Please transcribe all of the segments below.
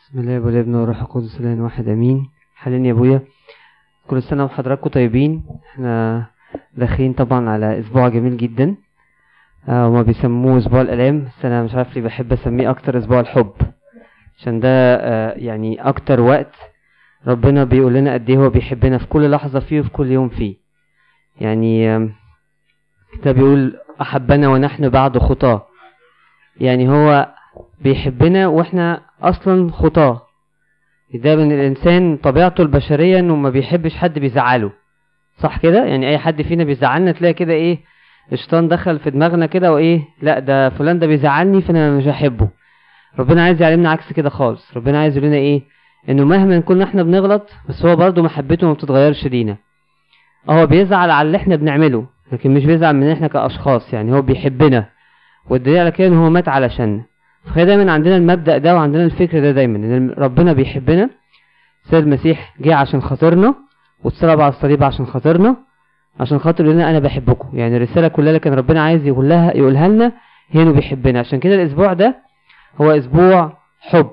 بسم الله والابن والروح القدس الان واحد امين حاليا يا ابويا كل سنه وحضراتكم طيبين احنا داخلين طبعا على اسبوع جميل جدا آه هما بيسموه اسبوع الالام بس انا مش عارف ليه بحب اسميه اكتر اسبوع الحب عشان ده آه يعني اكتر وقت ربنا بيقول لنا قد ايه هو بيحبنا في كل لحظه فيه وفي كل يوم فيه يعني آه ده بيقول احبنا ونحن بعد خطاه يعني هو بيحبنا واحنا اصلا خطاه ده من الانسان طبيعته البشريه انه ما بيحبش حد بيزعله صح كده يعني اي حد فينا بيزعلنا تلاقي كده ايه الشيطان دخل في دماغنا كده وايه لا ده فلان ده بيزعلني فانا مش هحبه ربنا عايز يعلمنا عكس كده خالص ربنا عايز يقول لنا ايه انه مهما نكون احنا بنغلط بس هو برضه محبته ما بتتغيرش لينا هو بيزعل على اللي احنا بنعمله لكن مش بيزعل من احنا كاشخاص يعني هو بيحبنا والدليل على كده ان هو مات علشان فخلي دايما عندنا المبدأ ده وعندنا الفكر ده دايما ان ربنا بيحبنا سيد المسيح جه عشان خاطرنا واتصلب على الصليب عشان خاطرنا عشان خاطر يقول لنا انا بحبكم يعني الرساله كلها اللي كان ربنا عايز يقولها يقولها لنا هي انه بيحبنا عشان كده الاسبوع ده هو اسبوع حب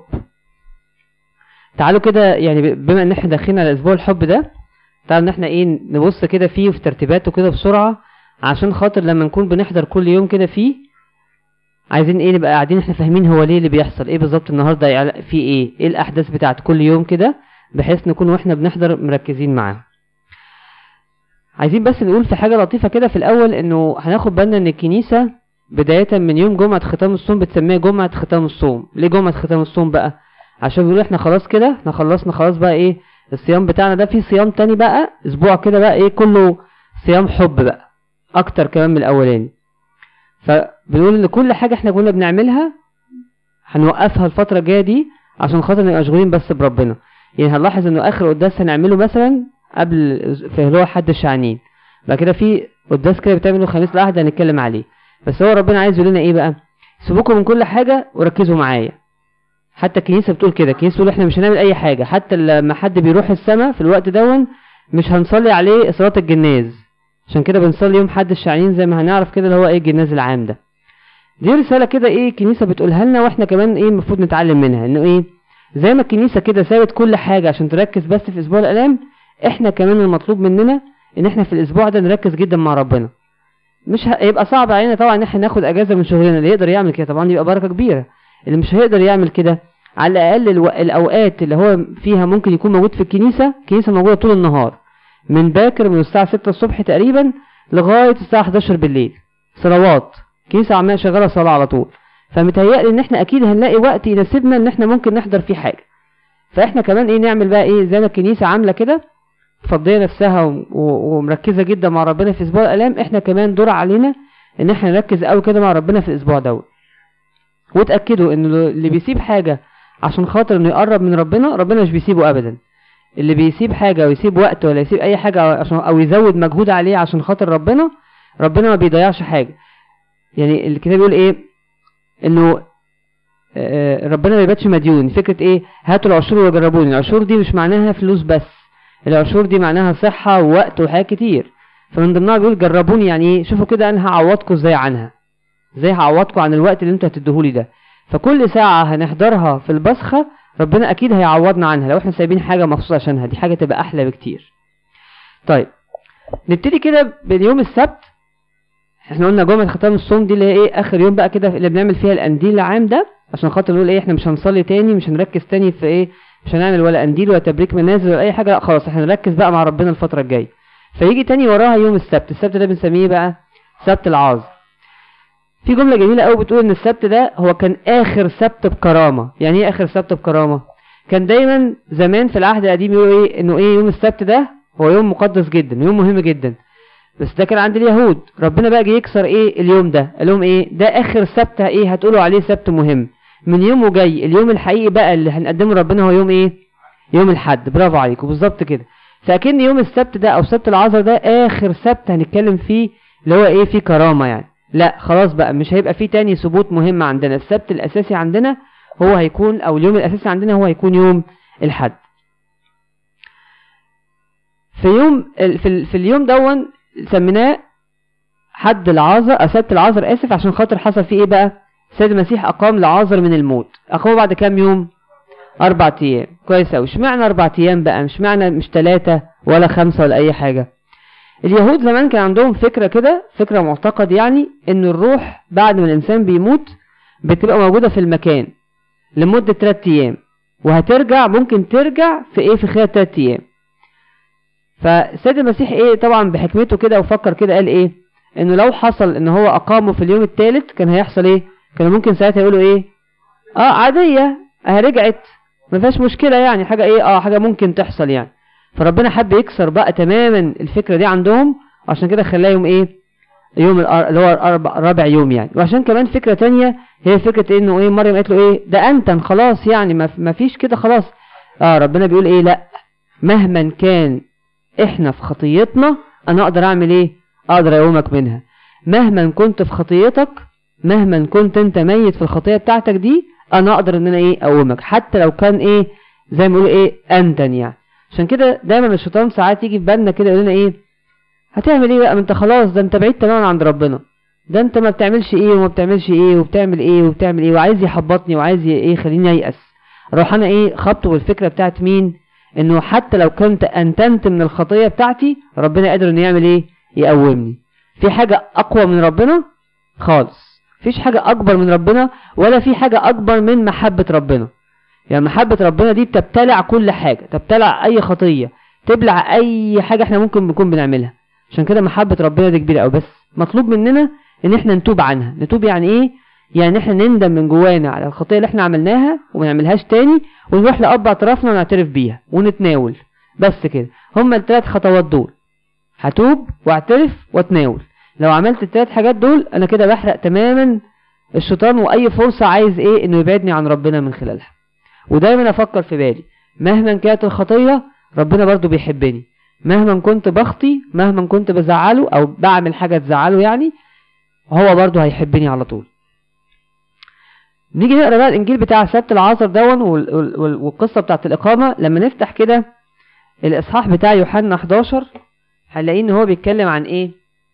تعالوا كده يعني بما ان احنا داخلين على اسبوع الحب ده تعالوا ان احنا ايه نبص كده فيه وفي ترتيباته كده بسرعه عشان خاطر لما نكون بنحضر كل يوم كده فيه عايزين ايه نبقى قاعدين احنا فاهمين هو ليه اللي بيحصل ايه بالظبط النهارده في ايه ايه الاحداث بتاعت كل يوم كده بحيث نكون واحنا بنحضر مركزين معاه عايزين بس نقول في حاجه لطيفه كده في الاول انه هناخد بالنا ان الكنيسه بدايه من يوم جمعه ختام الصوم بتسميها جمعه ختام الصوم ليه جمعه ختام الصوم بقى عشان بيقولوا احنا خلاص كده احنا خلصنا خلاص بقى ايه الصيام بتاعنا ده في صيام تاني بقى اسبوع كده بقى ايه كله صيام حب بقى اكتر كمان من الاولاني فبنقول ان كل حاجه احنا كنا بنعملها هنوقفها الفتره الجايه دي عشان خاطر نبقى مشغولين بس بربنا يعني هنلاحظ انه اخر قداس هنعمله مثلا قبل في اللي هو حد الشعنين بعد كده في قداس كده بتعمله خميس الاحد هنتكلم عليه بس هو ربنا عايز يقول لنا ايه بقى سيبوكم من كل حاجه وركزوا معايا حتى الكنيسه بتقول كده الكنيسه بتقول احنا مش هنعمل اي حاجه حتى لما حد بيروح السماء في الوقت دون مش هنصلي عليه صلاه الجناز عشان كده بنصلي يوم حد الشعانين زي ما هنعرف كده اللي هو ايه الجناز العام ده دي رسالة كده ايه الكنيسة بتقولها لنا واحنا كمان ايه المفروض نتعلم منها انه ايه زي ما الكنيسة كده سابت كل حاجة عشان تركز بس في اسبوع الالام احنا كمان المطلوب مننا ان احنا في الاسبوع ده نركز جدا مع ربنا مش هيبقى صعب علينا طبعا ان احنا ناخد اجازة من شغلنا اللي يقدر يعمل كده طبعا يبقى بركة كبيرة اللي مش هيقدر يعمل كده على الاقل الو... الاوقات اللي هو فيها ممكن يكون موجود في الكنيسة الكنيسة موجودة طول النهار من باكر من الساعة 6 الصبح تقريبا لغاية الساعة 11 بالليل صلوات كنيسة عمالة شغالة صلاة على طول فمتهيألي ان احنا اكيد هنلاقي وقت يناسبنا ان احنا ممكن نحضر فيه حاجة فاحنا كمان ايه نعمل بقى ايه زي ما الكنيسة عاملة كده فضية نفسها ومركزة جدا مع ربنا في اسبوع الالام احنا كمان دور علينا ان احنا نركز قوي كده مع ربنا في الاسبوع دوت وتأكدوا ان اللي بيسيب حاجة عشان خاطر انه يقرب من ربنا ربنا مش بيسيبه ابدا اللي بيسيب حاجة ويسيب وقت ولا يسيب أي حاجة عشان أو يزود مجهود عليه عشان خاطر ربنا ربنا ما بيضيعش حاجة يعني الكتاب بيقول إيه إنه ربنا ما يباتش مديون فكرة إيه هاتوا العشور وجربوني العشور دي مش معناها فلوس بس العشور دي معناها صحة ووقت وحاجات كتير فمن ضمنها بيقول جربوني يعني إيه شوفوا كده أنا هعوضكم إزاي عنها إزاي هعوضكم عن الوقت اللي أنتوا هتديهولي ده فكل ساعة هنحضرها في البصخة ربنا اكيد هيعوضنا عنها لو احنا سايبين حاجه مخصوص عشانها دي حاجه تبقى احلى بكتير طيب نبتدي كده باليوم السبت احنا قلنا جمعه ختام الصوم دي اللي هي ايه اخر يوم بقى كده اللي بنعمل فيها القنديل العام ده عشان خاطر نقول ايه احنا مش هنصلي تاني مش هنركز تاني في ايه مش هنعمل ولا قنديل ولا تبريك منازل ولا اي حاجه لا خلاص احنا نركز بقى مع ربنا الفتره الجايه فيجي تاني وراها يوم السبت السبت ده بنسميه بقى سبت العاظ في جملة جميلة قوي بتقول ان السبت ده هو كان اخر سبت بكرامة يعني ايه اخر سبت بكرامة كان دايما زمان في العهد القديم يقولوا ايه انه ايه يوم السبت ده هو يوم مقدس جدا يوم مهم جدا بس ده كان عند اليهود ربنا بقى جه يكسر ايه اليوم ده قال لهم ايه ده اخر سبت ايه هتقولوا عليه سبت مهم من يومه جاي اليوم الحقيقي بقى اللي هنقدمه ربنا هو يوم ايه يوم الحد برافو عليكم بالظبط كده فاكن يوم السبت ده او سبت العذر ده اخر سبت هنتكلم فيه اللي هو ايه فيه كرامه يعني لا خلاص بقى مش هيبقى فيه تاني ثبوت مهم عندنا السبت الاساسي عندنا هو هيكون او اليوم الاساسي عندنا هو هيكون يوم الحد في يوم في, في اليوم دون سميناه حد العازر سبت العازر اسف عشان خاطر حصل فيه ايه بقى سيد المسيح اقام لعازر من الموت اقامه بعد كام يوم اربع ايام كويس اوي اشمعنى اربع ايام بقى مش معنى مش ثلاثة ولا خمسة ولا اي حاجة اليهود زمان كان عندهم فكرة كده فكرة معتقد يعني ان الروح بعد ما الانسان بيموت بتبقى موجودة في المكان لمدة 3 ايام وهترجع ممكن ترجع في ايه في خلال 3 ايام فالسيد المسيح ايه طبعا بحكمته كده وفكر كده قال ايه انه لو حصل ان هو اقامه في اليوم الثالث كان هيحصل ايه كانوا ممكن ساعتها يقولوا ايه اه عادية اهي رجعت ما فيهاش مشكلة يعني حاجة ايه اه حاجة ممكن تحصل يعني فربنا حب يكسر بقى تماما الفكرة دي عندهم عشان كده خلاه يوم ايه يوم اللي هو رابع يوم يعني وعشان كمان فكرة تانية هي فكرة انه ايه مريم قالت له ايه ده انت خلاص يعني ما فيش كده خلاص اه ربنا بيقول ايه لا مهما كان احنا في خطيتنا انا اقدر اعمل ايه اقدر اقومك منها مهما كنت في خطيتك مهما كنت انت ميت في الخطية بتاعتك دي انا اقدر ان انا ايه اقومك حتى لو كان ايه زي ما بيقولوا ايه انتن يعني عشان كده دايما الشيطان ساعات يجي في بالنا كده يقول لنا ايه هتعمل ايه بقى ما انت خلاص ده انت بعيد تماما عند ربنا ده انت ما بتعملش ايه وما بتعملش ايه وبتعمل ايه وبتعمل ايه وعايز يحبطني وعايز ايه خليني ييأس اروح انا ايه خبطه بالفكرة بتاعت مين انه حتى لو كنت انتنت من الخطية بتاعتي ربنا قادر انه يعمل ايه يقومني في حاجة اقوى من ربنا خالص فيش حاجة اكبر من ربنا ولا في حاجة اكبر من محبة ربنا يعني محبة ربنا دي بتبتلع كل حاجة تبتلع اي خطية تبلع اي حاجة احنا ممكن نكون بنعملها عشان كده محبة ربنا دي كبيرة قوي بس مطلوب مننا ان احنا نتوب عنها نتوب يعني ايه يعني احنا نندم من جوانا على الخطية اللي احنا عملناها وما نعملهاش تاني ونروح لأب اعترافنا ونعترف بيها ونتناول بس كده هما الثلاث خطوات دول هتوب واعترف واتناول لو عملت الثلاث حاجات دول انا كده بحرق تماما الشيطان واي فرصة عايز ايه انه يبعدني عن ربنا من خلالها ودايما افكر في بالي مهما كانت الخطية ربنا برضو بيحبني مهما كنت بخطي مهما كنت بزعله او بعمل حاجة تزعله يعني هو برضو هيحبني على طول نيجي نقرا بقى الانجيل بتاع سبت العصر دون والقصة بتاعت الاقامة لما نفتح كده الاصحاح بتاع يوحنا 11 هنلاقيه ان هو بيتكلم عن ايه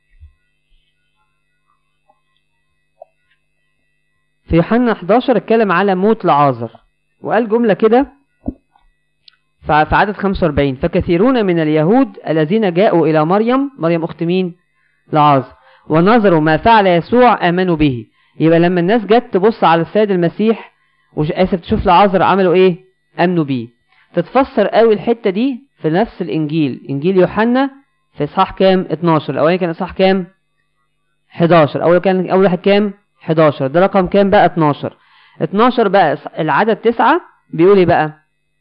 في يوحنا 11 اتكلم على موت لعازر وقال جملة كده في عدد 45 فكثيرون من اليهود الذين جاءوا إلى مريم مريم أخت مين لعازر ونظروا ما فعل يسوع آمنوا به يبقى لما الناس جت تبص على السيد المسيح وآسف تشوف لعازر عملوا إيه آمنوا بيه تتفسر قوي الحتة دي في نفس الإنجيل إنجيل يوحنا في إصحاح كام 12 الأولاني كان إصحاح كام 11 أول كان أول واحد كام 11 ده رقم كام بقى 12 12 بقى العدد 9 بيقول ايه بقى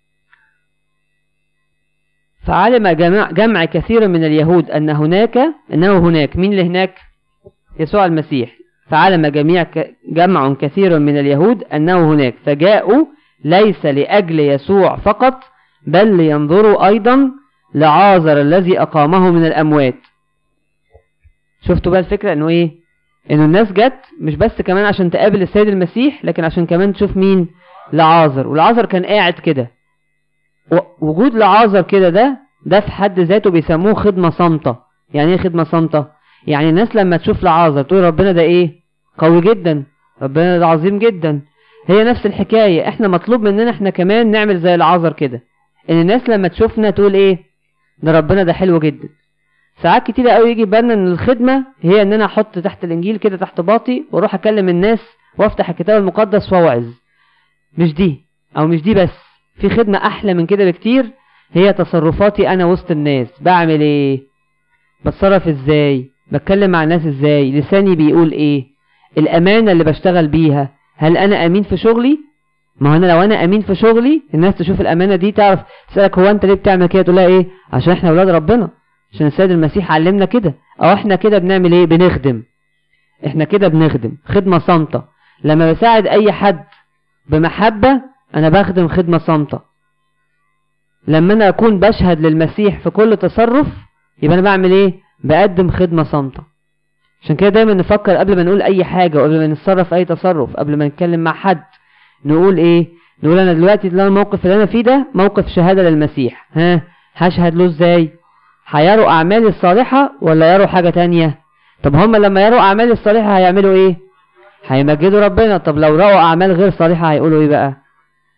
فعلم جمع, جمع كثير من اليهود أن هناك أنه هناك مين اللي هناك يسوع المسيح فعلم جميع جمع كثير من اليهود أنه هناك فجاءوا ليس لأجل يسوع فقط بل لينظروا أيضا لعازر الذي أقامه من الأموات شفتوا بقى الفكرة أنه إيه أنه الناس جت مش بس كمان عشان تقابل السيد المسيح لكن عشان كمان تشوف مين لعازر ولعازر كان قاعد كده وجود لعازر كده ده ده في حد ذاته بيسموه خدمة صامتة يعني ايه خدمة صامتة يعني الناس لما تشوف لعازر تقول ربنا ده ايه قوي جدا ربنا ده عظيم جدا هي نفس الحكاية احنا مطلوب مننا احنا كمان نعمل زي العازر كده ان الناس لما تشوفنا تقول ايه ده ربنا ده حلو جدا ساعات كتيرة قوي يجي بالنا ان الخدمة هي ان انا احط تحت الانجيل كده تحت باطي واروح اكلم الناس وافتح الكتاب المقدس واوعظ مش دي او مش دي بس في خدمة احلى من كده بكتير هي تصرفاتي انا وسط الناس بعمل ايه بتصرف ازاي بتكلم مع الناس ازاي لساني بيقول ايه الامانة اللي بشتغل بيها هل انا امين في شغلي ما انا لو انا امين في شغلي الناس تشوف الامانة دي تعرف تسألك هو انت ليه بتعمل كده تقول لها ايه عشان احنا اولاد ربنا عشان السيد المسيح علمنا كده او احنا كده بنعمل ايه بنخدم احنا كده بنخدم خدمة صامتة لما بساعد اي حد بمحبة انا بخدم خدمة صامتة لما انا اكون بشهد للمسيح في كل تصرف يبقى انا بعمل ايه بقدم خدمة صامتة عشان كده دايما نفكر قبل ما نقول اي حاجة قبل ما نتصرف اي تصرف قبل ما نتكلم مع حد نقول ايه نقول انا دلوقتي الموقف اللي انا فيه ده موقف شهادة للمسيح ها هشهد له ازاي هيروا اعمالي الصالحة ولا يروا حاجة تانية طب هم لما يروا اعمالي الصالحة هيعملوا ايه هيمجدوا ربنا طب لو رأوا اعمال غير صالحة هيقولوا ايه بقى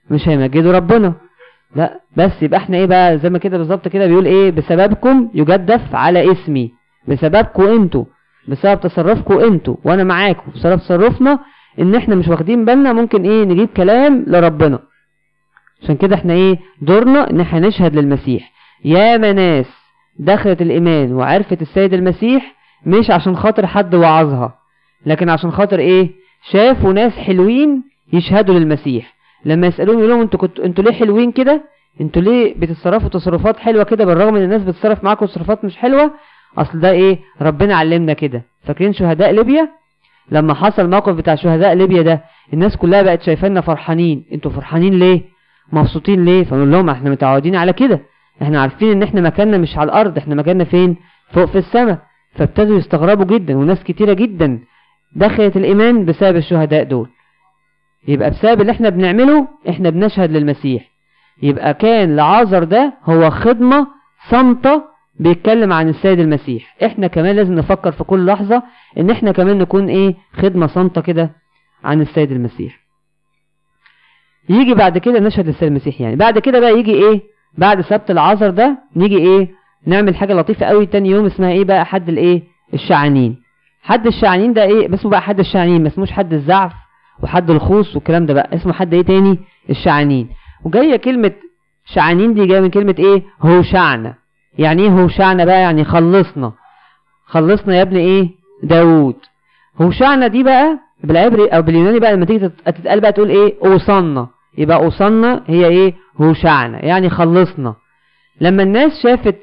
مش هيمجدوا ربنا لا بس يبقى احنا ايه بقى زي ما كده بالظبط كده بيقول ايه بسببكم يجدف على اسمي بسببكم انتوا بسبب تصرفكم انتوا وانا معاكم بسبب تصرفنا ان احنا مش واخدين بالنا ممكن ايه نجيب كلام لربنا عشان كده احنا ايه دورنا ان احنا نشهد للمسيح يا ناس دخلت الايمان وعرفت السيد المسيح مش عشان خاطر حد وعظها لكن عشان خاطر ايه شافوا ناس حلوين يشهدوا للمسيح لما يسألوهم يقول لهم انتوا كنتوا انتوا ليه حلوين كده انتوا ليه بتتصرفوا تصرفات حلوة كده بالرغم ان الناس بتتصرف معاكم تصرفات مش حلوة اصل ده ايه ربنا علمنا كده فاكرين شهداء ليبيا لما حصل الموقف بتاع شهداء ليبيا ده الناس كلها بقت شايفانا فرحانين انتوا فرحانين ليه مبسوطين ليه فنقول لهم احنا متعودين على كده احنا عارفين ان احنا مكاننا مش على الارض احنا مكاننا فين فوق في السماء فابتدوا يستغربوا جدا وناس كتيرة جدا دخلت الايمان بسبب الشهداء دول يبقى بسبب اللي احنا بنعمله احنا بنشهد للمسيح يبقى كان لعازر ده هو خدمة صامتة بيتكلم عن السيد المسيح احنا كمان لازم نفكر في كل لحظة ان احنا كمان نكون ايه خدمة صامتة كده عن السيد المسيح يجي بعد كده نشهد للسيد المسيح يعني بعد كده بقى يجي ايه بعد سبت العذر ده نيجي ايه نعمل حاجة لطيفة قوي تاني يوم اسمها ايه بقى حد الايه الشعانين حد الشعانين ده ايه اسمه بقى حد الشعانين ما اسموش حد الزعف وحد الخوص والكلام ده بقى اسمه حد ايه تاني الشعانين وجاية كلمة شعانين دي جاية من كلمة ايه هو شعنا يعني ايه هو شعنا بقى يعني خلصنا خلصنا يا ابن ايه داوود هو شعنا دي بقى بالعبري او باليوناني بقى لما تيجي تتقال بقى تقول ايه اوصلنا يبقى اوصلنا هي ايه هو شعنا يعني خلصنا لما الناس شافت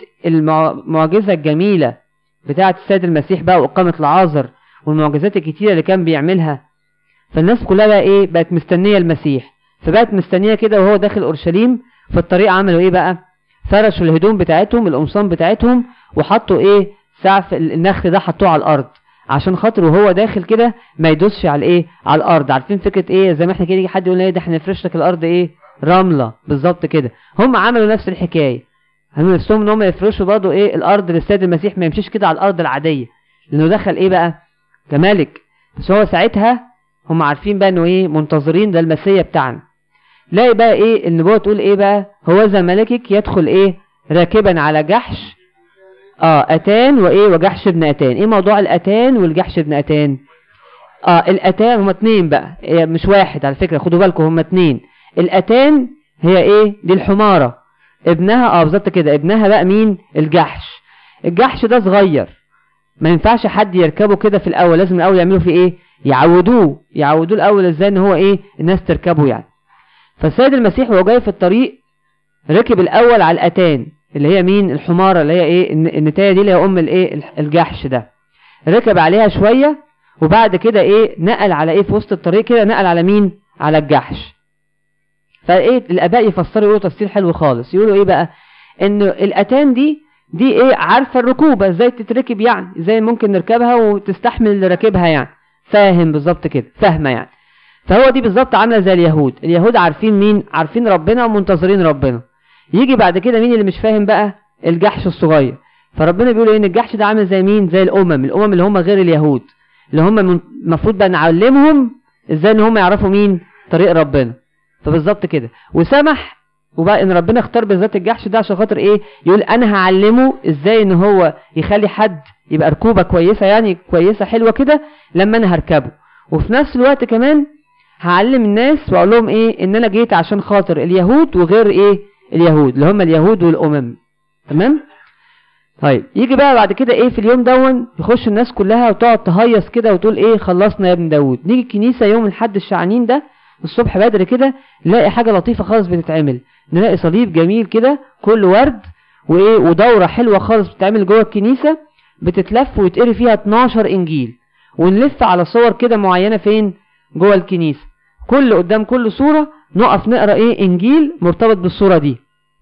المعجزة الجميلة بتاعة السيد المسيح بقى وإقامة العازر والمعجزات الكتيرة اللي كان بيعملها فالناس كلها بقى ايه بقت مستنية المسيح فبقت مستنية كده وهو داخل أورشليم في الطريق عملوا ايه بقى فرشوا الهدوم بتاعتهم القمصان بتاعتهم وحطوا ايه سعف النخل ده حطوه على الأرض عشان خاطر وهو داخل كده ما يدوسش على ايه على الارض عارفين فكره ايه زي ما احنا كده يجي حد يقول لنا ايه ده احنا نفرش لك الارض ايه رمله بالظبط كده هم عملوا نفس الحكايه هم نفسهم ان هم يفرشوا برضه ايه الارض للسيد المسيح ما يمشيش كده على الارض العاديه لانه دخل ايه بقى كملك بس هو ساعتها هم عارفين بقى انه ايه منتظرين ده المسيا بتاعنا لاقي بقى ايه النبوه تقول ايه بقى هو ذا ملكك يدخل ايه راكبا على جحش اه اتان وايه وجحش ابن اتان ايه موضوع الاتان والجحش ابن اتان اه الاتان هما اتنين بقى إيه مش واحد على فكرة خدوا بالكم هما اتنين الاتان هي ايه دي الحمارة ابنها اه بالظبط كده ابنها بقى مين الجحش الجحش ده صغير ما ينفعش حد يركبه كده في الاول لازم الاول يعملوا فيه ايه يعودوه يعودوه الاول ازاي ان هو ايه الناس تركبه يعني فالسيد المسيح وهو جاي في الطريق ركب الاول على الاتان اللي هي مين الحمارة اللي هي ايه النتاية دي اللي هي ام الايه الجحش ده ركب عليها شوية وبعد كده ايه نقل على ايه في وسط الطريق كده نقل على مين على الجحش فايه الاباء يفسروا يقولوا تفسير حلو خالص يقولوا ايه بقى ان الاتان دي دي ايه عارفة الركوبة ازاي تتركب يعني ازاي ممكن نركبها وتستحمل اللي راكبها يعني فاهم بالظبط كده فاهمة يعني فهو دي بالظبط عاملة زي اليهود اليهود عارفين مين عارفين ربنا ومنتظرين ربنا يجي بعد كده مين اللي مش فاهم بقى الجحش الصغير فربنا بيقول ايه ان الجحش ده عامل زي مين زي الامم الامم اللي هم غير اليهود اللي هم المفروض بقى نعلمهم ازاي ان هم يعرفوا مين طريق ربنا فبالظبط كده وسمح وبقى ان ربنا اختار بالذات الجحش ده عشان خاطر ايه يقول انا هعلمه ازاي ان هو يخلي حد يبقى ركوبه كويسه يعني كويسه حلوه كده لما انا هركبه وفي نفس الوقت كمان هعلم الناس واقول لهم ايه ان انا جيت عشان خاطر اليهود وغير ايه اليهود اللي هم اليهود والامم تمام طيب يجي بقى بعد كده ايه في اليوم دون يخش الناس كلها وتقعد تهيص كده وتقول ايه خلصنا يا ابن داود نيجي الكنيسه يوم الحد الشعانين ده الصبح بدري كده نلاقي حاجه لطيفه خالص بتتعمل نلاقي صليب جميل كده كله ورد وايه ودوره حلوه خالص بتتعمل جوه الكنيسه بتتلف ويتقري فيها 12 انجيل ونلف على صور كده معينه فين جوه الكنيسه كل قدام كل صوره نقف نقرا ايه انجيل مرتبط بالصوره دي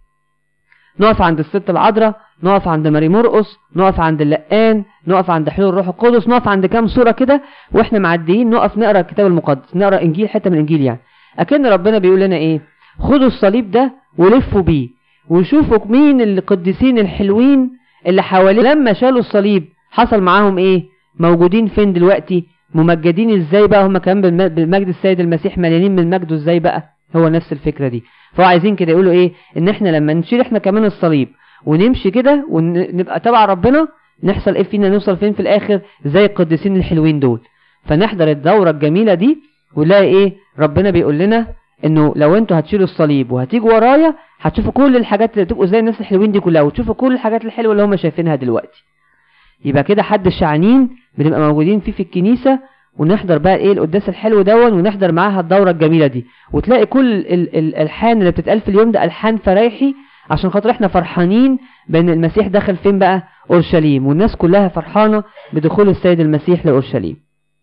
نقف عند الست العذراء نقف عند ماري مرقس نقف عند اللقان نقف عند حلول الروح القدس نقف عند كام صوره كده واحنا معديين نقف نقرا الكتاب المقدس نقرا انجيل حته من الانجيل يعني اكن ربنا بيقول لنا ايه خدوا الصليب ده ولفوا بيه وشوفوا مين القديسين الحلوين اللي حواليه لما شالوا الصليب حصل معاهم ايه موجودين فين دلوقتي ممجدين ازاي بقى هم كمان بالمجد السيد المسيح مليانين من مجده ازاي بقى هو نفس الفكرة دي فهو عايزين كده يقولوا ايه ان احنا لما نشيل احنا كمان الصليب ونمشي كده ونبقى تبع ربنا نحصل ايه فينا نوصل فين في الاخر زي القديسين الحلوين دول فنحضر الدورة الجميلة دي ونلاقي ايه ربنا بيقول لنا انه لو انتوا هتشيلوا الصليب وهتيجوا ورايا هتشوفوا كل الحاجات اللي تبقوا زي الناس الحلوين دي كلها وتشوفوا كل الحاجات الحلوة اللي هم شايفينها دلوقتي يبقى كده حد الشعنين بنبقى موجودين فيه في الكنيسة ونحضر بقى ايه القداس الحلو دون ونحضر معاها الدورة الجميلة دي وتلاقي كل الالحان اللي بتتقال في اليوم ده الحان فرايحي عشان خاطر احنا فرحانين بان المسيح دخل فين بقى اورشليم والناس كلها فرحانة بدخول السيد المسيح لاورشليم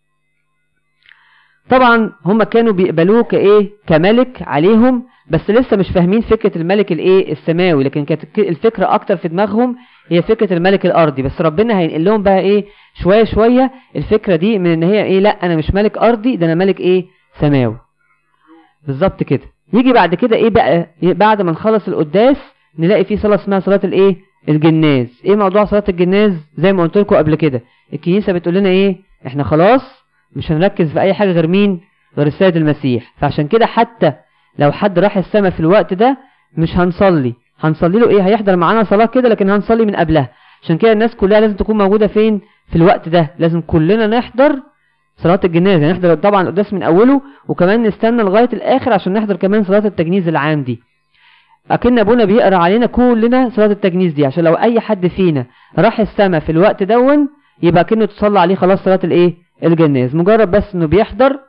طبعا هم كانوا بيقبلوه كايه كملك عليهم بس لسه مش فاهمين فكرة الملك الايه السماوي لكن كانت الفكرة اكتر في دماغهم هي فكرة الملك الارضي بس ربنا هينقل لهم بقى ايه شوية شوية الفكرة دي من ان هي ايه لا انا مش ملك ارضي ده انا ملك ايه سماوي بالظبط كده يجي بعد كده ايه بقى بعد ما نخلص القداس نلاقي في صلاة اسمها صلاة الايه الجناز ايه موضوع صلاة الجناز زي ما قلت لكم قبل كده الكنيسة بتقول لنا ايه احنا خلاص مش هنركز في اي حاجة غير مين غير السيد المسيح فعشان كده حتى لو حد راح السماء في الوقت ده مش هنصلي هنصلي له ايه هيحضر معانا صلاة كده لكن هنصلي من قبلها عشان كده الناس كلها لازم تكون موجودة فين في الوقت ده لازم كلنا نحضر صلاة الجنازة يعني نحضر طبعا القداس من أوله وكمان نستنى لغاية الآخر عشان نحضر كمان صلاة التجنيز العام دي أكن أبونا بيقرأ علينا كلنا صلاة التجنيز دي عشان لو أي حد فينا راح السماء في الوقت دون يبقى كأنه تصلى عليه خلاص صلاة الإيه الجناز مجرد بس إنه بيحضر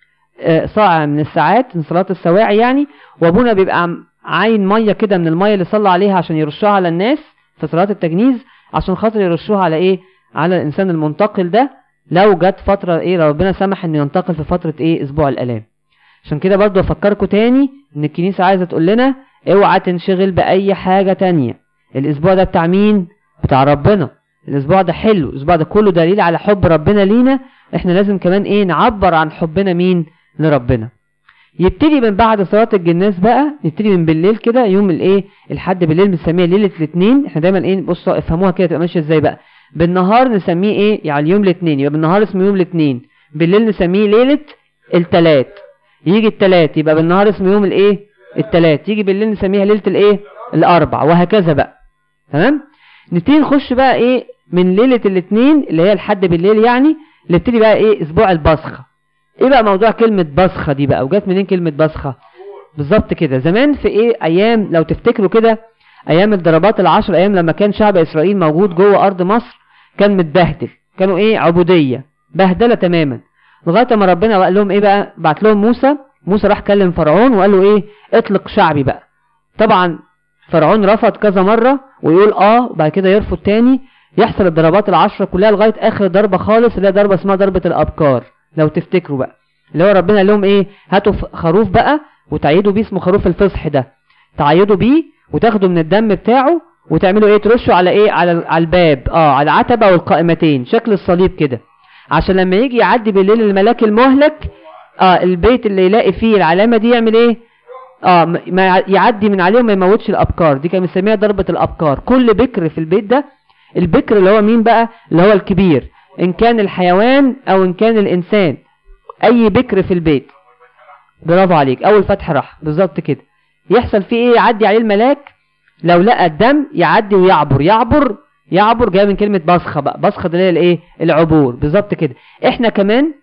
آه، ساعة من الساعات من صلاة السواعي يعني وأبونا بيبقى عين مية كده من المية اللي صلى عليها عشان يرشها على الناس في صلاة التجنيز عشان خاطر يرشوها على إيه على الإنسان المنتقل ده لو جت فترة إيه ربنا سمح إنه ينتقل في فترة إيه أسبوع الآلام عشان كده برضو أفكركم تاني إن الكنيسة عايزة تقول لنا اوعى تنشغل بأي حاجة تانية الأسبوع ده بتاع مين؟ بتاع ربنا الأسبوع ده حلو الأسبوع ده كله دليل على حب ربنا لينا إحنا لازم كمان إيه نعبر عن حبنا مين لربنا يبتدي من بعد صلاة الجناز بقى يبتدي من بالليل كده يوم الايه الحد بالليل بنسميها ليلة الاثنين احنا دايما ايه بصوا افهموها كده تبقى ماشيه ازاي بقى بالنهار نسميه ايه يعني يوم الاثنين يبقى بالنهار اسمه يوم الاثنين بالليل نسميه ليلة التلات يجي التلات يبقى بالنهار اسمه يوم الايه التلات يجي بالليل نسميها ليلة الايه الاربع وهكذا بقى تمام نبتدي نخش بقى ايه من ليلة الاثنين اللي هي الحد بالليل يعني نبتدي بقى ايه اسبوع البصخة ايه بقى موضوع كلمة بصخة دي بقى وجات منين كلمة بصخة بالظبط كده زمان في ايه ايام لو تفتكروا كده ايام الضربات العشر ايام لما كان شعب اسرائيل موجود جوه ارض مصر كان متبهدل كانوا ايه عبودية بهدلة تماما لغاية ما ربنا قال لهم ايه بقى بعت لهم موسى موسى راح كلم فرعون وقال له ايه اطلق شعبي بقى طبعا فرعون رفض كذا مرة ويقول اه وبعد كده يرفض تاني يحصل الضربات العشرة كلها لغاية اخر ضربة خالص اللي هي ضربة اسمها ضربة الابكار لو تفتكروا بقى اللي هو ربنا قال لهم ايه هاتوا خروف بقى وتعيدوا بيه اسمه خروف الفصح ده تعيدوا بيه وتاخدوا من الدم بتاعه وتعملوا ايه ترشوا على ايه على على الباب اه على العتبة والقائمتين شكل الصليب كده عشان لما يجي يعدي بالليل الملاك المهلك اه البيت اللي يلاقي فيه العلامة دي يعمل ايه اه ما يعدي من عليه وما يموتش الابكار دي كان مسميها ضربة الابكار كل بكر في البيت ده البكر اللي هو مين بقى اللي هو الكبير ان كان الحيوان او ان كان الانسان اي بكر في البيت برافو عليك اول فتح راح بالظبط كده يحصل فيه ايه يعدي عليه الملاك لو لقى الدم يعدي ويعبر يعبر يعبر جاي من كلمة بصخة بقى بصخة اللي هي الايه العبور بالظبط كده احنا كمان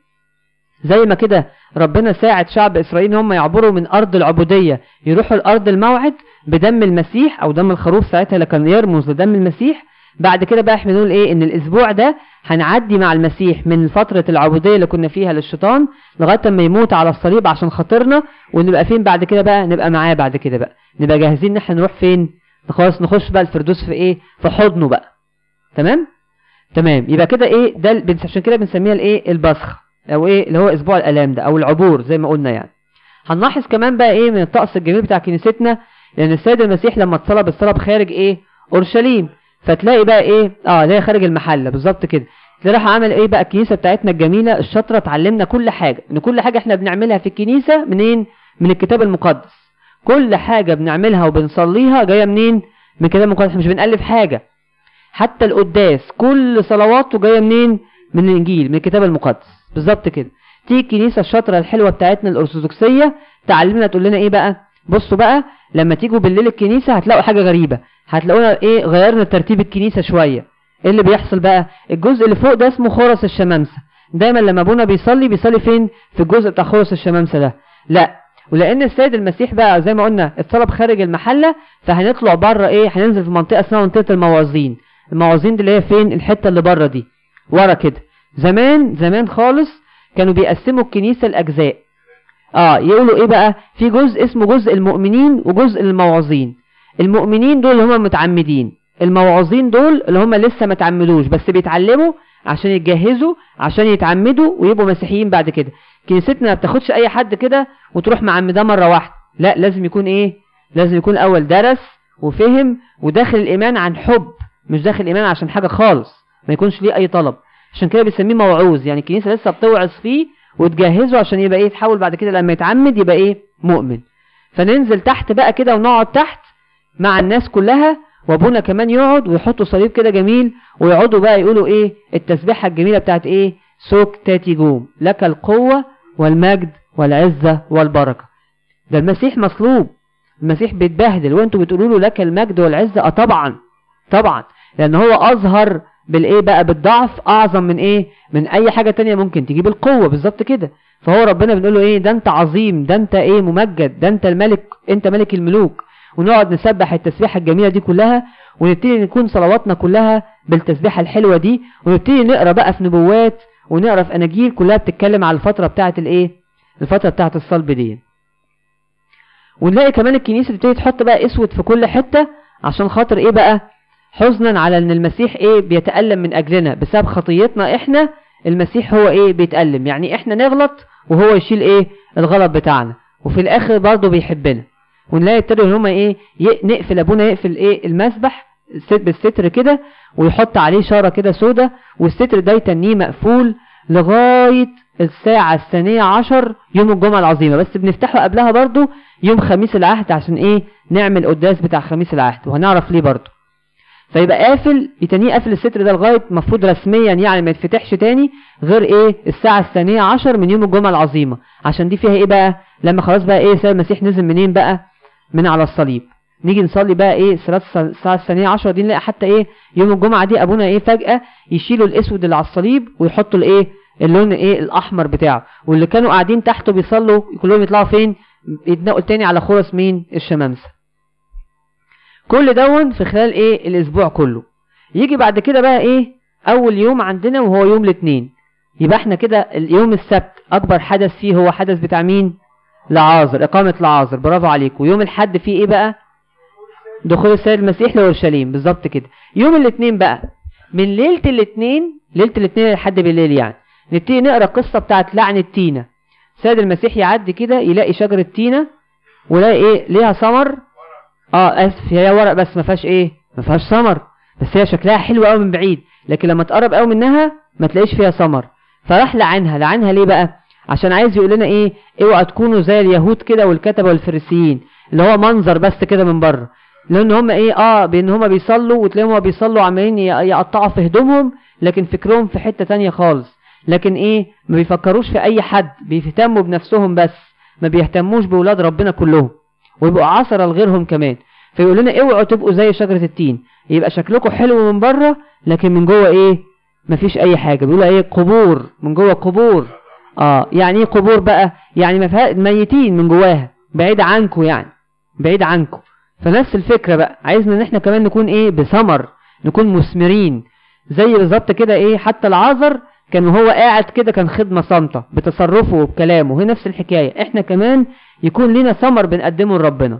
زي ما كده ربنا ساعد شعب اسرائيل ان هم يعبروا من ارض العبودية يروحوا لارض الموعد بدم المسيح او دم الخروف ساعتها اللي كان يرمز لدم المسيح بعد كده بقى احنا نقول ايه ان الاسبوع ده هنعدي مع المسيح من فترة العبودية اللي كنا فيها للشيطان لغاية ما يموت على الصليب عشان خاطرنا ونبقى فين بعد كده بقى نبقى معاه بعد كده بقى نبقى جاهزين ان احنا نروح فين خلاص نخش بقى الفردوس في ايه في حضنه بقى تمام تمام يبقى كده ايه ده عشان كده بنسميها الايه البصخ او ايه اللي هو اسبوع الالام ده او العبور زي ما قلنا يعني هنلاحظ كمان بقى ايه من الطقس الجميل بتاع كنيستنا لان السيد المسيح لما اتصلب اتصلب خارج ايه اورشليم فتلاقي بقى ايه اه اللي هي خارج المحله بالظبط كده تلاقي راح عمل ايه بقى الكنيسه بتاعتنا الجميله الشاطره اتعلمنا كل حاجه ان كل حاجه احنا بنعملها في الكنيسه منين من الكتاب المقدس كل حاجه بنعملها وبنصليها جايه منين من الكتاب المقدس مش بنالف حاجه حتى القداس كل صلواته جايه منين من الانجيل من الكتاب المقدس بالظبط كده تيجي الكنيسه الشاطره الحلوه بتاعتنا الارثوذكسيه تعلمنا تقول لنا ايه بقى بصوا بقى لما تيجوا بالليل الكنيسه هتلاقوا حاجه غريبه هتلاقونا ايه غيرنا ترتيب الكنيسه شويه ايه اللي بيحصل بقى الجزء اللي فوق ده اسمه خرس الشمامسه دايما لما ابونا بيصلي بيصلي فين في الجزء بتاع خرس الشمامسه ده لا ولان السيد المسيح بقى زي ما قلنا اتصلب خارج المحله فهنطلع بره ايه هننزل في منطقه اسمها منطقه الموازين الموازين دي اللي هي فين الحته اللي بره دي ورا كده زمان زمان خالص كانوا بيقسموا الكنيسه لاجزاء اه يقولوا ايه بقى في جزء اسمه جزء المؤمنين وجزء الموعظين المؤمنين دول اللي هم متعمدين الموعظين دول اللي هم لسه ما تعمدوش بس بيتعلموا عشان يتجهزوا عشان يتعمدوا ويبقوا مسيحيين بعد كده كنيستنا ما بتاخدش اي حد كده وتروح معمداه مره واحده لا لازم يكون ايه لازم يكون الاول درس وفهم وداخل الايمان عن حب مش داخل الايمان عشان حاجه خالص ما يكونش ليه اي طلب عشان كده بيسميه موعوظ يعني الكنيسه لسه بتوعظ فيه وتجهزه عشان يبقى ايه يتحول بعد كده لما يتعمد يبقى ايه مؤمن فننزل تحت بقى كده ونقعد تحت مع الناس كلها وابونا كمان يقعد ويحطوا صليب كده جميل ويقعدوا بقى يقولوا ايه التسبيحه الجميله بتاعت ايه سوك تاتي جوم لك القوه والمجد والعزه والبركه ده المسيح مصلوب المسيح بيتبهدل وانتوا بتقولوا له لك المجد والعزه اه طبعا طبعا لان هو اظهر بالايه بقى بالضعف اعظم من ايه من اي حاجه تانية ممكن تجيب القوه بالظبط كده فهو ربنا بنقول له ايه ده انت عظيم ده انت ايه ممجد ده انت الملك انت ملك الملوك ونقعد نسبح التسبيحه الجميله دي كلها ونبتدي نكون صلواتنا كلها بالتسبيحه الحلوه دي ونبتدي نقرا بقى في نبوات ونقرا في اناجيل كلها بتتكلم على الفتره بتاعه الايه الفتره بتاعه الصلب دي ونلاقي كمان الكنيسه تبتدي تحط بقى اسود في كل حته عشان خاطر ايه بقى حزنا على ان المسيح ايه بيتألم من اجلنا بسبب خطيتنا احنا المسيح هو ايه بيتألم يعني احنا نغلط وهو يشيل ايه الغلط بتاعنا وفي الاخر برضه بيحبنا ونلاقي ابتدوا ان هم ايه نقفل ابونا يقفل ايه المسبح بالستر كده ويحط عليه شاره كده سودة والستر ده يتنيه مقفول لغايه الساعة الثانية عشر يوم الجمعة العظيمة بس بنفتحه قبلها برضو يوم خميس العهد عشان ايه نعمل قداس بتاع خميس العهد وهنعرف ليه برضو فيبقى قافل يتنيه قافل الستر ده لغاية المفروض رسميا يعني ما يتفتحش تاني غير ايه الساعة الثانية عشر من يوم الجمعة العظيمة عشان دي فيها ايه بقى لما خلاص بقى ايه سيد المسيح نزل منين بقى من على الصليب نيجي نصلي بقى ايه صلاة الساعة الثانية عشر دي نلاقي حتى ايه يوم الجمعة دي ابونا ايه فجأة يشيلوا الاسود اللي على الصليب ويحطوا الايه اللون ايه الاحمر بتاعه واللي كانوا قاعدين تحته بيصلوا كلهم يطلعوا فين يتنقل تاني على خرس مين الشمامسه كل دون في خلال ايه الاسبوع كله يجي بعد كده بقى ايه اول يوم عندنا وهو يوم الاثنين يبقى احنا كده اليوم السبت اكبر حدث فيه هو حدث بتاع مين لعازر اقامه لعازر برافو عليكم ويوم الحد فيه ايه بقى دخول السيد المسيح لاورشليم بالظبط كده يوم الاثنين بقى من ليله الاثنين ليله الاثنين لحد بالليل يعني نبتدي نقرا القصه بتاعت لعنه تينا سيد المسيح يعدي كده يلاقي شجره تينا ويلاقي ايه ليها ثمر اه اسف هي ورق بس ما فيهاش ايه ما فيهاش ثمر بس هي شكلها حلو قوي من بعيد لكن لما تقرب قوي منها ما تلاقيش فيها ثمر فراح لعنها لعنها ليه بقى عشان عايز يقول لنا ايه اوعوا تكونوا زي اليهود كده والكتبه والفريسيين اللي هو منظر بس كده من بره لان هم ايه اه بان هم بيصلوا وتلاقيهم بيصلوا عمالين يقطعوا في هدومهم لكن فكرهم في حته تانية خالص لكن ايه ما بيفكروش في اي حد بيهتموا بنفسهم بس ما بيهتموش بولاد ربنا كلهم ويبقوا عصرة لغيرهم كمان فيقول لنا اوعوا تبقوا زي شجرة التين يبقى شكلكم حلو من بره لكن من جوه ايه مفيش اي حاجة بيقولوا ايه قبور من جوه قبور اه يعني ايه قبور بقى يعني ميتين من جواها بعيد عنكم يعني بعيد عنكم فنفس الفكرة بقى عايزنا ان احنا كمان نكون ايه بثمر نكون مثمرين زي بالظبط كده ايه حتى العذر كان وهو قاعد كده كان خدمة صامتة بتصرفه وبكلامه هي نفس الحكاية احنا كمان يكون لنا ثمر بنقدمه لربنا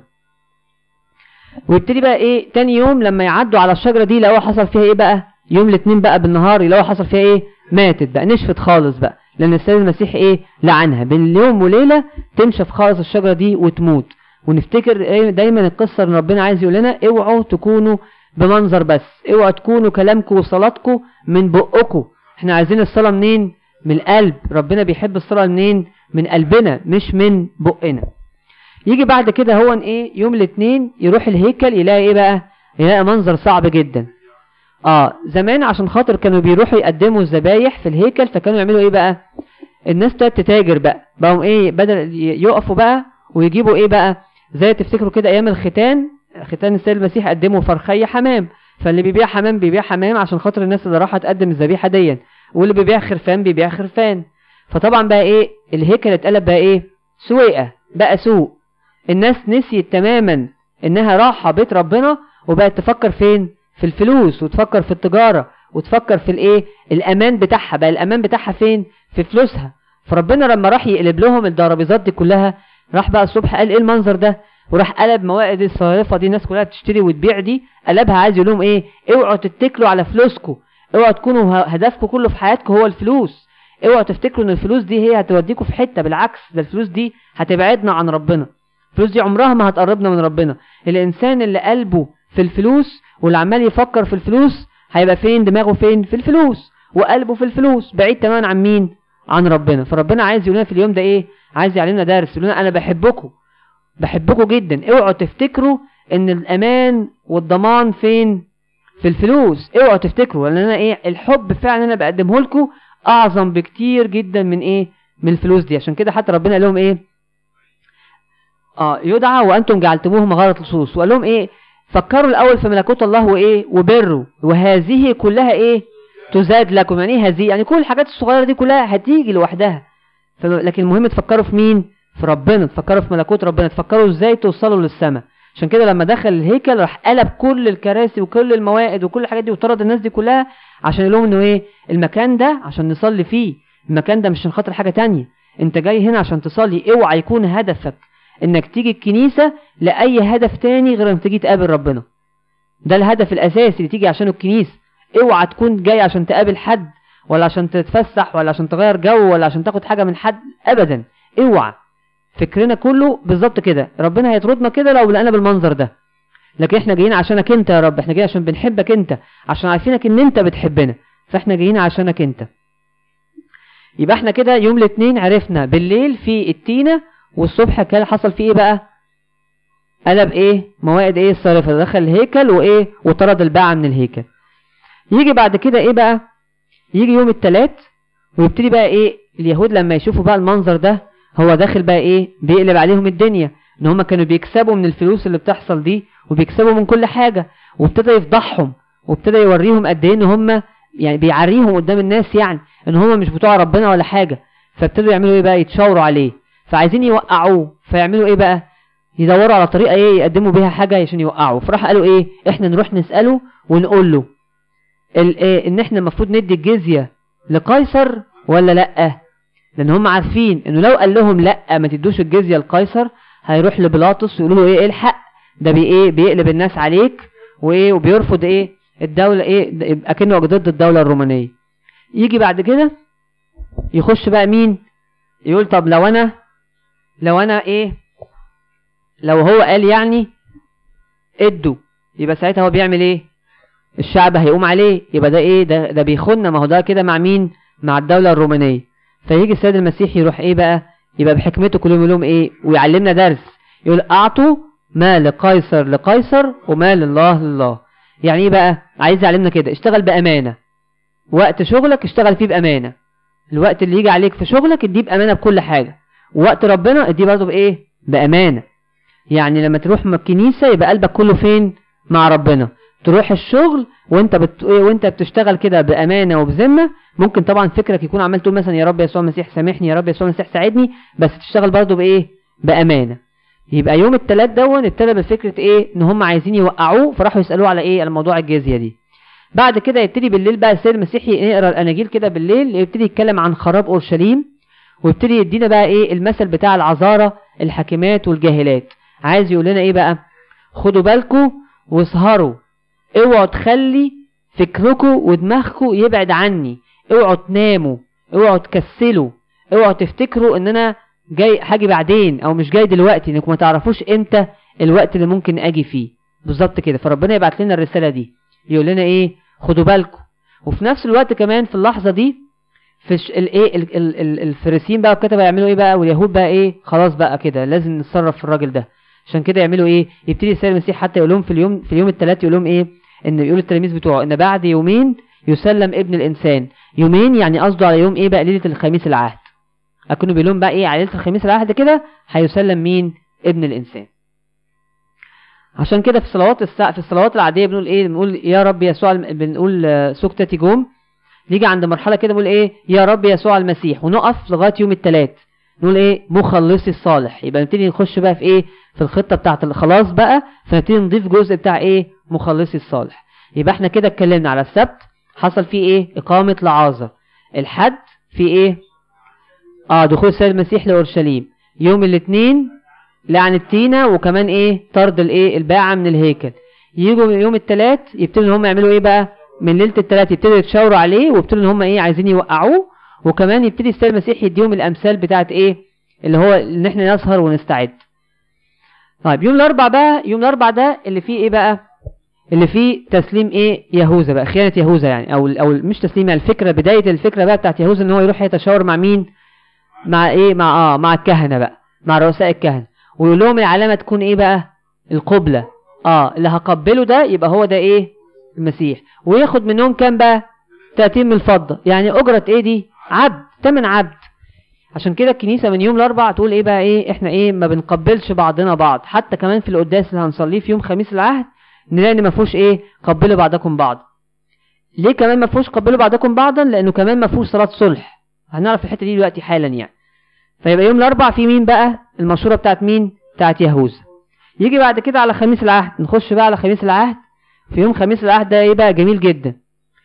ويبتدي بقى ايه تاني يوم لما يعدوا على الشجرة دي لو حصل فيها ايه بقى يوم الاثنين بقى بالنهار لو حصل فيها ايه ماتت بقى نشفت خالص بقى لان السيد المسيح ايه لعنها بين يوم وليلة تنشف خالص الشجرة دي وتموت ونفتكر ايه دايما القصة ان ربنا عايز يقول لنا اوعوا تكونوا بمنظر بس اوعوا تكونوا كلامكم وصلاتكم من بقكم احنا عايزين الصلاة منين من القلب ربنا بيحب الصلاة منين من قلبنا مش من بقنا يجي بعد كده هو ايه يوم الاثنين يروح الهيكل يلاقي ايه بقى يلاقي منظر صعب جدا اه زمان عشان خاطر كانوا بيروحوا يقدموا الذبايح في الهيكل فكانوا يعملوا ايه بقى الناس ابتدت تتاجر بقى بقوا ايه بدل يقفوا بقى ويجيبوا ايه بقى زي تفتكروا كده ايام الختان ختان السيد المسيح قدموا فرخية حمام فاللي بيبيع حمام بيبيع حمام عشان خاطر الناس اللي راحت تقدم الذبيحة ديا واللي بيبيع خرفان بيبيع خرفان فطبعا بقى ايه الهيكل اتقلب بقى ايه سويقة بقى سوق الناس نسيت تماما انها راحة بيت ربنا وبقت تفكر فين في الفلوس وتفكر في التجارة وتفكر في الايه الامان بتاعها بقى الامان بتاعها فين في فلوسها فربنا لما راح يقلب لهم الدرابيزات دي كلها راح بقى الصبح قال ايه المنظر ده وراح قلب موائد الصارفة دي الناس كلها بتشتري وتبيع دي قلبها عايز يقول لهم ايه اوعوا تتكلوا على فلوسكم اوعوا تكونوا هدفكم كله في حياتكم هو الفلوس اوعوا تفتكروا ان الفلوس دي هي هتوديكم في حتة بالعكس ده الفلوس دي هتبعدنا عن ربنا الفلوس دي عمرها ما هتقربنا من ربنا الانسان اللي قلبه في الفلوس واللي عمال يفكر في الفلوس هيبقى فين دماغه فين في الفلوس وقلبه في الفلوس بعيد تماما عن مين عن ربنا فربنا عايز يقول لنا في اليوم ده ايه عايز يعلمنا درس يقول لنا انا بحبكم بحبكم جدا اوعوا تفتكروا ان الامان والضمان فين في الفلوس اوعوا تفتكروا لان انا ايه الحب فعلا انا بقدمه لكم اعظم بكتير جدا من ايه من الفلوس دي عشان كده حتى ربنا قال لهم ايه اه يدعى وانتم جعلتموه مغاره لصوص وقال لهم ايه فكروا الاول في ملكوت الله وايه وبره وهذه كلها ايه تزاد لكم يعني ايه هذه يعني كل الحاجات الصغيره دي كلها هتيجي لوحدها لكن المهم تفكروا في مين في ربنا تفكروا في ملكوت ربنا تفكروا ازاي توصلوا للسماء عشان كده لما دخل الهيكل راح قلب كل الكراسي وكل الموائد وكل الحاجات دي وطرد الناس دي كلها عشان يقول لهم انه ايه المكان ده عشان نصلي فيه المكان ده مش عشان خاطر حاجه تانية انت جاي هنا عشان تصلي اوعى يكون هدفك انك تيجي الكنيسة لأي هدف تاني غير انك تيجي تقابل ربنا ده الهدف الأساسي اللي تيجي عشانه الكنيسة اوعى تكون جاي عشان تقابل حد ولا عشان تتفسح ولا عشان تغير جو ولا عشان تاخد حاجة من حد أبدا اوعى فكرنا كله بالظبط كده ربنا هيطردنا كده لو لقينا بالمنظر ده لكن احنا جايين عشانك انت يا رب احنا جايين عشان بنحبك انت عشان عارفينك ان انت بتحبنا فاحنا جايين عشانك انت يبقى احنا كده يوم الاثنين عرفنا بالليل في التينة والصبح كان حصل فيه ايه بقى قلب ايه موائد ايه الصارفة دخل الهيكل وايه وطرد الباعة من الهيكل يجي بعد كده ايه بقى يجي يوم التلات ويبتدي بقى ايه اليهود لما يشوفوا بقى المنظر ده هو داخل بقى ايه بيقلب عليهم الدنيا ان هم كانوا بيكسبوا من الفلوس اللي بتحصل دي وبيكسبوا من كل حاجة وابتدى يفضحهم وابتدى يوريهم قد ايه ان هم يعني بيعريهم قدام الناس يعني ان هم مش بتوع ربنا ولا حاجة فابتدوا يعملوا ايه بقى يتشاوروا عليه فعايزين يوقعوه فيعملوا ايه بقى يدوروا على طريقة ايه يقدموا بيها حاجة عشان يوقعوه فراح قالوا ايه احنا نروح نسأله ونقول له ايه ان احنا المفروض ندي الجزية لقيصر ولا لأ لان هم عارفين انه لو قال لهم لأ ما تدوش الجزية لقيصر هيروح لبلاطس ويقولوا له ايه الحق ده بي ايه بيقلب الناس عليك وايه وبيرفض ايه الدولة ايه اكنه ضد الدولة الرومانية يجي بعد كده يخش بقى مين يقول طب لو انا لو انا ايه لو هو قال يعني ادوا يبقى ساعتها هو بيعمل ايه الشعب هيقوم عليه يبقى ده ايه ده, ده بيخوننا ما هو ده كده مع مين مع الدولة الرومانية فيجي السيد المسيح يروح ايه بقى يبقى بحكمته كلهم يقول لهم ايه ويعلمنا درس يقول اعطوا ما لقيصر لقيصر وما لله لله يعني ايه بقى عايز يعلمنا كده اشتغل بأمانة وقت شغلك اشتغل فيه بأمانة الوقت اللي يجي عليك في شغلك اديه بأمانة بكل حاجة ووقت ربنا اديه برضه بايه بأمانة يعني لما تروح من الكنيسة يبقى قلبك كله فين مع ربنا تروح الشغل وانت بت... وانت بتشتغل كده بأمانة وبذمة ممكن طبعا فكرك يكون عمال تقول مثلا يا رب يسوع المسيح سامحني يا رب يسوع المسيح ساعدني بس تشتغل برضه بايه بأمانة يبقى يوم الثلاث دون ابتدى بفكرة ايه ان هم عايزين يوقعوه فراحوا يسألوه على ايه على موضوع الجزية دي بعد كده يبتدي بالليل بقى السيد المسيحي يقرا الاناجيل كده بالليل يبتدي يتكلم عن خراب اورشليم ويبتدي يدينا بقى ايه المثل بتاع العذارى الحاكمات والجاهلات عايز يقول لنا ايه بقى خدوا بالكم واسهروا اوعوا تخلي فكركم ودماغكم يبعد عني اوعوا تناموا اوعوا تكسلوا اوعوا تفتكروا ان انا جاي هاجي بعدين او مش جاي دلوقتي انكم ما تعرفوش امتى الوقت اللي ممكن اجي فيه بالظبط كده فربنا يبعت لنا الرساله دي يقول لنا ايه خدوا بالكم وفي نفس الوقت كمان في اللحظه دي في الايه الفريسيين بقى الكتبه يعملوا ايه بقى واليهود بقى ايه خلاص بقى كده لازم نتصرف في الراجل ده عشان كده يعملوا ايه يبتدي السيد المسيح حتى يقول لهم في اليوم في اليوم الثلاث يقول لهم ايه ان يقول التلاميذ بتوعه ان بعد يومين يسلم ابن الانسان يومين يعني قصده على يوم ايه بقى ليله الخميس العهد اكنه بيقول لهم بقى ايه على ليله الخميس العهد كده هيسلم مين ابن الانسان عشان كده في الصلوات السا... في الصلوات العاديه بنقول ايه بنقول يا رب يسوع الم... بنقول سكتة جوم نيجي عند مرحله كده بنقول ايه يا رب يسوع المسيح ونقف لغايه يوم الثلاث نقول ايه مخلصي الصالح يبقى نبتدي نخش بقى في ايه في الخطه بتاعه الخلاص بقى فنبتدي نضيف جزء بتاع ايه مخلصي الصالح يبقى احنا كده اتكلمنا على السبت حصل فيه ايه اقامه لعازر الحد في ايه اه دخول السيد المسيح لاورشليم يوم الاثنين لعن التينة وكمان ايه طرد الايه الباعة من الهيكل يجوا يوم الثلاث يبتدوا ان هم يعملوا ايه بقى من ليله الثلاث يبتدوا يتشاوروا عليه ويبتدوا ان هم ايه عايزين يوقعوه وكمان يبتدي السيد المسيح يديهم الامثال بتاعت ايه اللي هو ان احنا نسهر ونستعد طيب يوم الاربع بقى يوم الاربع ده اللي فيه ايه بقى اللي فيه تسليم ايه يهوذا بقى خيانه يهوذا يعني او او مش تسليم يعني الفكره بدايه الفكره بقى بتاعت يهوذا ان هو يروح يتشاور مع مين مع ايه مع اه مع الكهنه بقى مع رؤساء الكهنه ويقول لهم العلامه تكون ايه بقى القبله اه اللي هقبله ده يبقى هو ده ايه المسيح وياخد منهم كام بقى 30 من الفضه يعني اجره ايه دي عبد تمن عبد عشان كده الكنيسه من يوم الاربع تقول ايه بقى ايه احنا ايه ما بنقبلش بعضنا بعض حتى كمان في القداس اللي هنصليه في يوم خميس العهد نلاقي ان ما فيهوش ايه قبلوا بعضكم بعض ليه كمان ما فيهوش قبلوا بعضكم بعضا لانه كمان ما فيهوش صلاه صلح هنعرف الحته دي دلوقتي حالا يعني فيبقى يوم الاربع في مين بقى المشوره بتاعت مين بتاعت يهوذا يجي بعد كده على خميس العهد نخش بقى على خميس العهد في يوم خميس العهد ده ايه بقى جميل جدا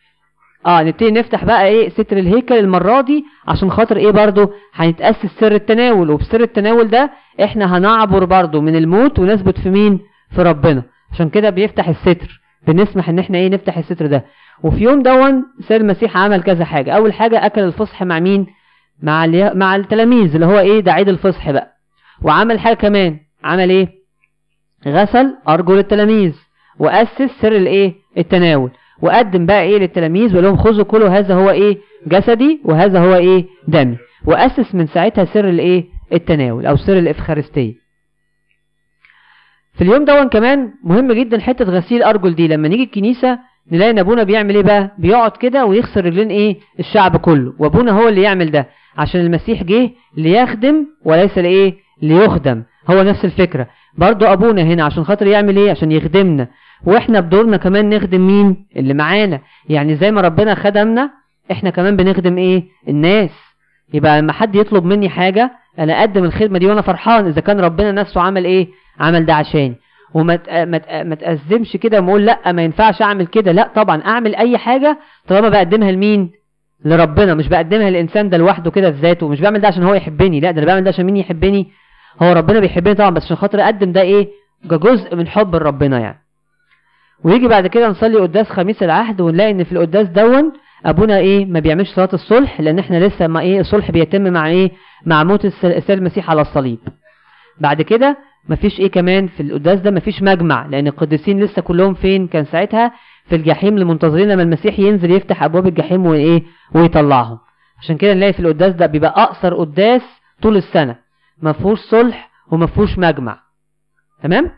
اه نبتدي نفتح بقى ايه ستر الهيكل المره دي عشان خاطر ايه برضو هنتاسس سر التناول وبسر التناول ده احنا هنعبر برضو من الموت ونثبت في مين في ربنا عشان كده بيفتح الستر بنسمح ان احنا ايه نفتح الستر ده وفي يوم دون سيد المسيح عمل كذا حاجه اول حاجه اكل الفصح مع مين مع مع التلاميذ اللي هو ايه ده عيد الفصح بقى وعمل حاجه كمان عمل ايه غسل ارجل التلاميذ واسس سر الايه التناول وقدم بقى ايه للتلاميذ وقال لهم خذوا كلوا هذا هو ايه جسدي وهذا هو ايه دمي واسس من ساعتها سر الايه التناول او سر الافخارستيه في اليوم دون كمان مهم جدا حته غسيل ارجل دي لما نيجي الكنيسه نلاقي ان ابونا بيعمل ايه بقى بيقعد كده ويغسل رجلين ايه الشعب كله وابونا هو اللي يعمل ده عشان المسيح جه ليخدم وليس لايه ليخدم هو نفس الفكره برضو ابونا هنا عشان خاطر يعمل ايه عشان يخدمنا واحنا بدورنا كمان نخدم مين اللي معانا يعني زي ما ربنا خدمنا احنا كمان بنخدم ايه الناس يبقى لما حد يطلب مني حاجه انا اقدم الخدمه دي وانا فرحان اذا كان ربنا نفسه عمل ايه عمل ده عشاني وما ما تأزمش كده وما اقول لا ما ينفعش اعمل كده لا طبعا اعمل اي حاجه طالما بقدمها لمين لربنا مش بقدمها للانسان ده لوحده كده في ذاته مش بعمل ده عشان هو يحبني لا ده انا بعمل ده عشان مين يحبني هو ربنا بيحبني طبعا بس عشان خاطر اقدم ده ايه جزء من حب ربنا يعني ويجي بعد كده نصلي قداس خميس العهد ونلاقي ان في القداس دون ابونا ايه ما بيعملش صلاه الصلح لان احنا لسه ما ايه الصلح بيتم مع ايه مع موت السيد المسيح على الصليب بعد كده مفيش ايه كمان في القداس ده مفيش مجمع لان القديسين لسه كلهم فين كان ساعتها في الجحيم لمنتظرين لما المسيح ينزل يفتح ابواب الجحيم وايه ويطلعهم عشان كده نلاقي في القداس ده بيبقى اقصر قداس طول السنه ما فيهوش صلح وما فيهوش مجمع تمام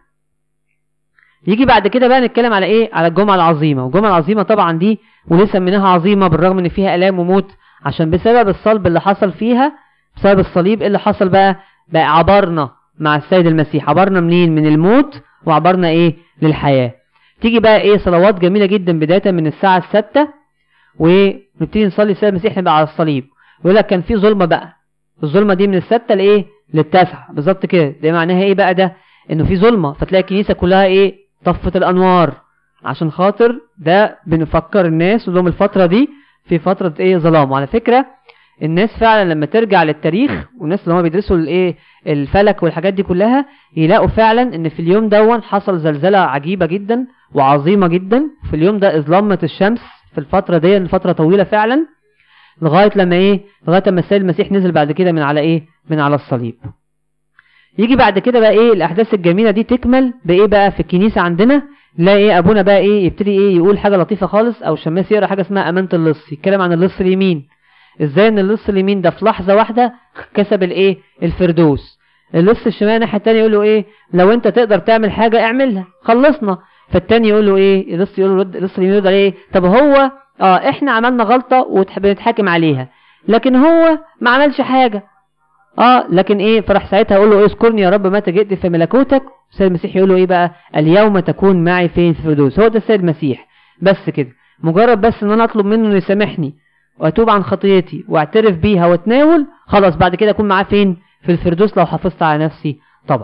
يجي بعد كده بقى نتكلم على ايه على الجمعه العظيمه والجمعه العظيمه طبعا دي وليه سميناها عظيمه بالرغم ان فيها الام وموت عشان بسبب الصلب اللي حصل فيها بسبب الصليب اللي حصل بقى بقى عبرنا مع السيد المسيح عبرنا منين من الموت وعبرنا ايه للحياه تيجي بقى ايه صلوات جميله جدا بدايه من الساعه الستة ونبتدي نصلي السيد المسيح نبقى على الصليب يقول لك كان في ظلمه بقى الظلمه دي من الستة لايه للتاسعة بالظبط كده ده معناها ايه بقى ده انه في ظلمه فتلاقي الكنيسه كلها ايه طفت الانوار عشان خاطر ده بنفكر الناس ولهم الفتره دي في فتره ايه ظلام وعلى فكره الناس فعلا لما ترجع للتاريخ والناس اللي هم بيدرسوا الايه الفلك والحاجات دي كلها يلاقوا فعلا ان في اليوم دون حصل زلزله عجيبه جدا وعظيمه جدا في اليوم ده اظلمت الشمس في الفتره دي فتره طويله فعلا لغايه لما ايه لغايه لما السيد المسيح نزل بعد كده من على ايه من على الصليب يجي بعد كده بقى ايه الاحداث الجميله دي تكمل بايه بقى في الكنيسه عندنا نلاقي ايه ابونا بقى ايه يبتدي ايه يقول حاجه لطيفه خالص او الشماس يقرا حاجه اسمها امانه اللص يتكلم عن اللص اليمين ازاي ان اللص اليمين ده في لحظه واحده كسب الايه الفردوس اللص الشمال الناحيه الثانيه يقول له ايه لو انت تقدر تعمل حاجه اعملها خلصنا فالتاني يقول له ايه اللص يقول له اللص اليمين يقول ايه طب هو اه احنا عملنا غلطه وبنتحاكم عليها لكن هو ما عملش حاجه اه لكن ايه فراح ساعتها يقول له إيه اذكرني يا رب متى جئت في ملكوتك السيد المسيح يقول له ايه بقى اليوم تكون معي فين في الفردوس هو ده السيد المسيح بس كده مجرد بس ان انا اطلب منه انه يسامحني واتوب عن خطيتي واعترف بيها واتناول خلاص بعد كده اكون معاه فين في الفردوس لو حافظت على نفسي طبعا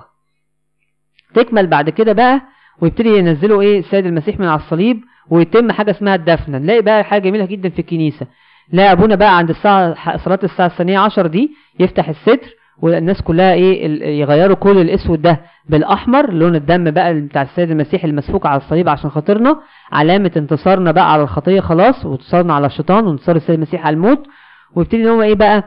تكمل بعد كده بقى ويبتدي ينزلوا ايه السيد المسيح من على الصليب ويتم حاجه اسمها الدفنه نلاقي بقى حاجه جميله جدا في الكنيسه لا ابونا بقى عند الساعه صلاه الساعه الثانيه عشر دي يفتح الستر والناس كلها ايه يغيروا كل الاسود ده بالاحمر لون الدم بقى بتاع السيد المسيح المسفوك على الصليب عشان خاطرنا علامه انتصارنا بقى على الخطيه خلاص وانتصارنا على الشيطان وانتصار السيد المسيح على الموت ويبتدي ان هو ايه بقى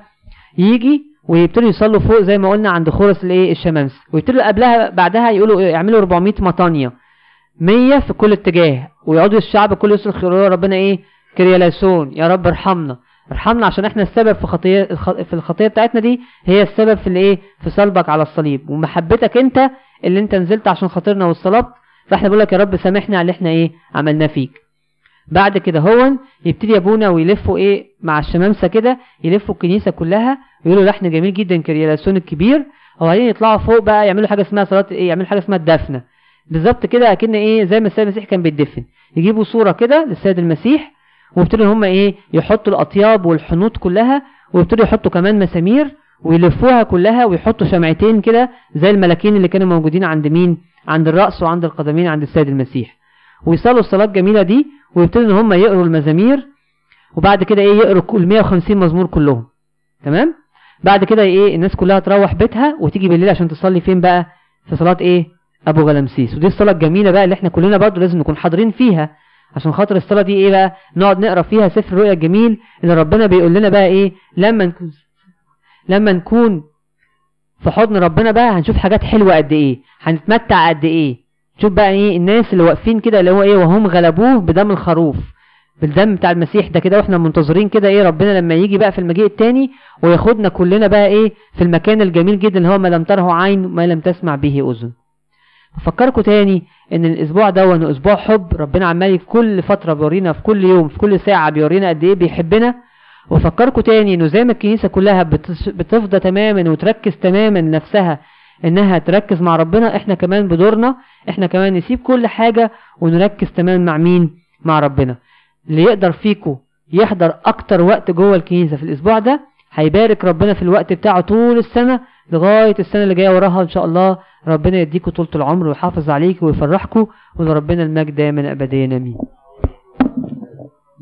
يجي ويبتدوا يصلوا فوق زي ما قلنا عند خورس الايه الشمامسه ويبتدوا قبلها بعدها يقولوا يعملوا 400 مطانيه 100 في كل اتجاه ويقعدوا الشعب كله يصرخ يقولوا ربنا ايه كريالاسون يا رب ارحمنا ارحمنا عشان احنا السبب في خطيه في الخطيه بتاعتنا دي هي السبب في الايه في صلبك على الصليب ومحبتك انت اللي انت نزلت عشان خاطرنا واتصلبت فاحنا بنقول لك يا رب سامحنا على اللي احنا ايه عملناه فيك بعد كده هو يبتدي ابونا ويلفوا ايه مع الشمامسه كده يلفوا الكنيسه كلها ويقولوا لحن جميل جدا كريالاسون الكبير وبعدين يطلعوا فوق بقى يعملوا حاجه اسمها صلاه ايه يعملوا حاجه اسمها الدفنه بالظبط كده اكن ايه زي ما السيد المسيح كان بيتدفن يجيبوا صوره كده للسيد المسيح ويبتدوا هم ايه يحطوا الاطياب والحنوط كلها ويبتدوا يحطوا كمان مسامير ويلفوها كلها ويحطوا شمعتين كده زي الملاكين اللي كانوا موجودين عند مين عند الراس وعند القدمين عند السيد المسيح ويصلوا الصلاه الجميله دي ويبتدوا ان هم يقروا المزامير وبعد كده ايه يقروا ال 150 مزمور كلهم تمام بعد كده ايه الناس كلها تروح بيتها وتيجي بالليل عشان تصلي فين بقى في صلاه ايه ابو غلمسيس ودي الصلاه الجميله بقى اللي احنا كلنا برضه لازم نكون حاضرين فيها عشان خاطر الصلاه دي ايه بقى نقعد نقرا فيها سفر الرؤيا الجميل اللي ربنا بيقول لنا بقى ايه لما نكون لما نكون في حضن ربنا بقى هنشوف حاجات حلوه قد ايه هنتمتع قد ايه شوف بقى ايه الناس اللي واقفين كده اللي هو ايه وهم غلبوه بدم الخروف بالدم بتاع المسيح ده كده واحنا منتظرين كده ايه ربنا لما يجي بقى في المجيء التاني وياخدنا كلنا بقى ايه في المكان الجميل جدا اللي هو ما لم تره عين ما لم تسمع به اذن افكركم تاني ان الاسبوع ده انه اسبوع حب ربنا عمال في كل فتره بيورينا في كل يوم في كل ساعه بيورينا قد ايه بيحبنا وافكركم تاني انه زي ما الكنيسه كلها بتفضى تماما وتركز تماما نفسها انها تركز مع ربنا احنا كمان بدورنا احنا كمان نسيب كل حاجه ونركز تماما مع مين مع ربنا اللي يقدر فيكم يحضر اكتر وقت جوه الكنيسه في الاسبوع ده هيبارك ربنا في الوقت بتاعه طول السنه لغايه السنه اللي جايه وراها ان شاء الله ربنا يديكم طولة العمر ويحافظ عليكم ويفرحكم ولربنا المجد دايما ابديا امين